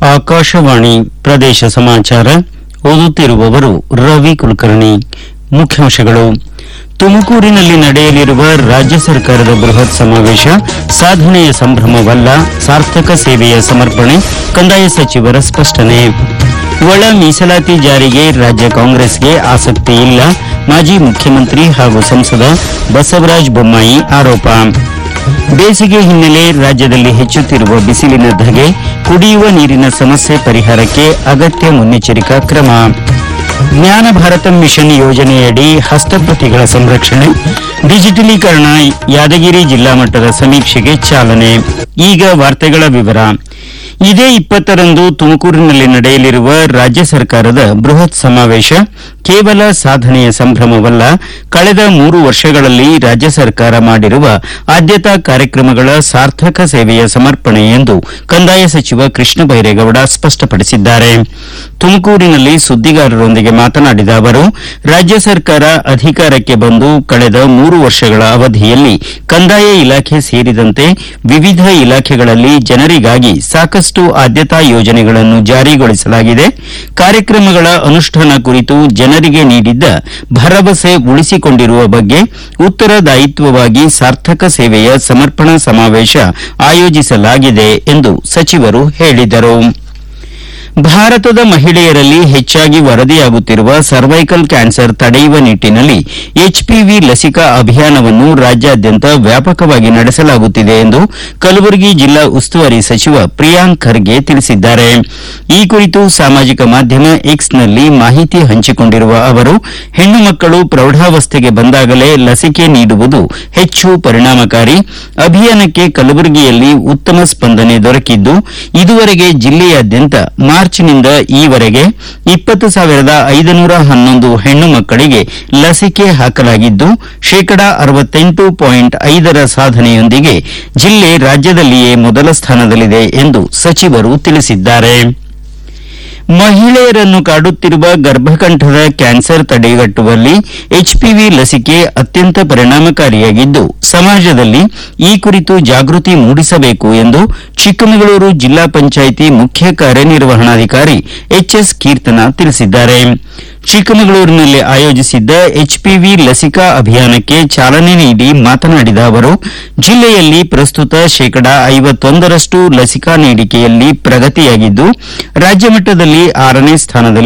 ಆಕಾಶವಾಣಿ ಪ್ರದೇಶ ಸಮಾಚಾರ ಓದುತ್ತಿರುವವರು ರವಿ ಕುಲಕರ್ಣಿ ಮುಖ್ಯಾಂಶಗಳು ತುಮಕೂರಿನಲ್ಲಿ ನಡೆಯಲಿರುವ ರಾಜ್ಯ ಸರ್ಕಾರದ ಬೃಹತ್ ಸಮಾವೇಶ ಸಾಧನೆಯ ಸಂಭ್ರಮವಲ್ಲ ಸಾರ್ಥಕ ಸೇವೆಯ ಸಮರ್ಪಣೆ ಕಂದಾಯ ಸಚಿವರ ಸ್ಪಷ್ಟನೆ ಒಳ ಮೀಸಲಾತಿ ಜಾರಿಗೆ ರಾಜ್ಯ ಕಾಂಗ್ರೆಸ್ಗೆ ಆಸಕ್ತಿ ಇಲ್ಲ ಮಾಜಿ ಮುಖ್ಯಮಂತ್ರಿ ಹಾಗೂ ಸಂಸದ ಬಸವರಾಜ ಬೊಮ್ಮಾಯಿ ಆರೋಪ ಬೇಸಿಗೆ ಹಿನ್ನೆಲೆ ರಾಜ್ಯದಲ್ಲಿ ಹೆಚ್ಚುತ್ತಿರುವ ಬಿಸಿಲಿನ ಧಗೆ ಕುಡಿಯುವ ನೀರಿನ ಸಮಸ್ಯೆ ಪರಿಹಾರಕ್ಕೆ ಅಗತ್ಯ ಮುನ್ನೆಚ್ಚರಿಕಾ ಕ್ರಮ ಜ್ಞಾನ ಭಾರತ ಮಿಷನ್ ಯೋಜನೆಯಡಿ ಹಸ್ತಪ್ರತಿಗಳ ಸಂರಕ್ಷಣೆ ಡಿಜಿಟಲೀಕರಣ ಯಾದಗಿರಿ ಜಿಲ್ಲಾ ಮಟ್ಟದ ಸಮೀಕ್ಷೆಗೆ ಚಾಲನೆ ಈಗ ವಾರ್ತೆಗಳ ವಿವರ ಇದೇ ಇಪ್ಪತ್ತರಂದು ತುಮಕೂರಿನಲ್ಲಿ ನಡೆಯಲಿರುವ ರಾಜ್ಯ ಸರ್ಕಾರದ ಬೃಹತ್ ಸಮಾವೇಶ ಕೇವಲ ಸಾಧನೆಯ ಸಂಭ್ರಮವಲ್ಲ ಕಳೆದ ಮೂರು ವರ್ಷಗಳಲ್ಲಿ ರಾಜ್ಯ ಸರ್ಕಾರ ಮಾಡಿರುವ ಆದ್ಯತಾ ಕಾರ್ಯಕ್ರಮಗಳ ಸಾರ್ಥಕ ಸೇವೆಯ ಸಮರ್ಪಣೆ ಎಂದು ಕಂದಾಯ ಸಚಿವ ಕೃಷ್ಣ ಬೈರೇಗೌಡ ಸ್ಪಷ್ಟಪಡಿಸಿದ್ದಾರೆ ತುಮಕೂರಿನಲ್ಲಿ ಸುದ್ದಿಗಾರರೊಂದಿಗೆ ಮಾತನಾಡಿದ ಅವರು ರಾಜ್ಯ ಸರ್ಕಾರ ಅಧಿಕಾರಕ್ಕೆ ಬಂದು ಕಳೆದ ಮೂರು ವರ್ಷಗಳ ಅವಧಿಯಲ್ಲಿ ಕಂದಾಯ ಇಲಾಖೆ ಸೇರಿದಂತೆ ವಿವಿಧ ಇಲಾಖೆಗಳಲ್ಲಿ ಜನರಿಗಾಗಿ ಸಾಕಷ್ಟು ಆದ್ಯತಾ ಯೋಜನೆಗಳನ್ನು ಜಾರಿಗೊಳಿಸಲಾಗಿದೆ ಕಾರ್ಯಕ್ರಮಗಳ ಅನುಷ್ಠಾನ ಕುರಿತು ಜನರಿಗೆ ನೀಡಿದ್ದ ಭರವಸೆ ಉಳಿಸಿಕೊಂಡಿರುವ ಬಗ್ಗೆ ಉತ್ತರದಾಯಿತ್ವವಾಗಿ ಸಾರ್ಥಕ ಸೇವೆಯ ಸಮರ್ಪಣಾ ಸಮಾವೇಶ ಆಯೋಜಿಸಲಾಗಿದೆ ಎಂದು ಸಚಿವರು ಹೇಳಿದರು ಭಾರತದ ಮಹಿಳೆಯರಲ್ಲಿ ಹೆಚ್ಚಾಗಿ ವರದಿಯಾಗುತ್ತಿರುವ ಸರ್ವೈಕಲ್ ಕ್ಯಾನ್ಸರ್ ತಡೆಯುವ ನಿಟ್ಟಿನಲ್ಲಿ ಎಚ್ಪಿವಿ ಲಸಿಕಾ ಅಭಿಯಾನವನ್ನು ರಾಜ್ಯಾದ್ಯಂತ ವ್ಯಾಪಕವಾಗಿ ನಡೆಸಲಾಗುತ್ತಿದೆ ಎಂದು ಕಲಬುರಗಿ ಜಿಲ್ಲಾ ಉಸ್ತುವಾರಿ ಸಚಿವ ಪ್ರಿಯಾಂಕ್ ಖರ್ಗೆ ತಿಳಿಸಿದ್ದಾರೆ ಈ ಕುರಿತು ಸಾಮಾಜಿಕ ಮಾಧ್ಯಮ ಎಕ್ಸ್ನಲ್ಲಿ ಮಾಹಿತಿ ಹಂಚಿಕೊಂಡಿರುವ ಅವರು ಹೆಣ್ಣು ಮಕ್ಕಳು ಪ್ರೌಢಾವಸ್ಥೆಗೆ ಬಂದಾಗಲೇ ಲಸಿಕೆ ನೀಡುವುದು ಹೆಚ್ಚು ಪರಿಣಾಮಕಾರಿ ಅಭಿಯಾನಕ್ಕೆ ಕಲಬುರಗಿಯಲ್ಲಿ ಉತ್ತಮ ಸ್ಪಂದನೆ ದೊರಕಿದ್ದು ಇದುವರೆಗೆ ಜಿಲ್ಲೆಯಾದ್ಯಂತ ಮಾರ್ಚ್ನಿಂದ ಈವರೆಗೆ ಇಪ್ಪತ್ತು ಸಾವಿರದ ಐದುನೂರ ಹನ್ನೊಂದು ಹೆಣ್ಣು ಮಕ್ಕಳಿಗೆ ಲಸಿಕೆ ಹಾಕಲಾಗಿದ್ದು ಶೇಕಡಾ ಅರವತ್ತೆಂಟು ಪಾಯಿಂಟ್ ಐದರ ಸಾಧನೆಯೊಂದಿಗೆ ಜಿಲ್ಲೆ ರಾಜ್ಯದಲ್ಲಿಯೇ ಮೊದಲ ಸ್ಥಾನದಲ್ಲಿದೆ ಎಂದು ಸಚಿವರು ತಿಳಿಸಿದ್ದಾರೆ ಮಹಿಳೆಯರನ್ನು ಕಾಡುತ್ತಿರುವ ಗರ್ಭಕಂಠದ ಕ್ಯಾನ್ಸರ್ ತಡೆಗಟ್ಟುವಲ್ಲಿ ಎಚ್ಪಿವಿ ಲಸಿಕೆ ಅತ್ಯಂತ ಪರಿಣಾಮಕಾರಿಯಾಗಿದ್ದು ಸಮಾಜದಲ್ಲಿ ಈ ಕುರಿತು ಜಾಗೃತಿ ಮೂಡಿಸಬೇಕು ಎಂದು ಚಿಕ್ಕಮಗಳೂರು ಜಿಲ್ಲಾ ಪಂಚಾಯಿತಿ ಮುಖ್ಯ ಕಾರ್ಯನಿರ್ವಹಣಾಧಿಕಾರಿ ಎಚ್ಎಸ್ ಕೀರ್ತನ ತಿಳಿಸಿದ್ದಾರೆ ಚಿಕ್ಕಮಗಳೂರಿನಲ್ಲಿ ಆಯೋಜಿಸಿದ್ದ ಎಚ್ಪಿವಿ ಲಸಿಕಾ ಅಭಿಯಾನಕ್ಕೆ ಚಾಲನೆ ನೀಡಿ ಮಾತನಾಡಿದ ಅವರು ಜಿಲ್ಲೆಯಲ್ಲಿ ಪ್ರಸ್ತುತ ಶೇಕಡಾ ಐವತ್ತೊಂದರಷ್ಟು ಲಸಿಕಾ ನೀಡಿಕೆಯಲ್ಲಿ ಪ್ರಗತಿಯಾಗಿದ್ದು ರಾಜ್ಯ ಮಟ್ಟದಲ್ಲಿ ಆರನೇ ಸ್ಥಾನದಲ್ಲಿ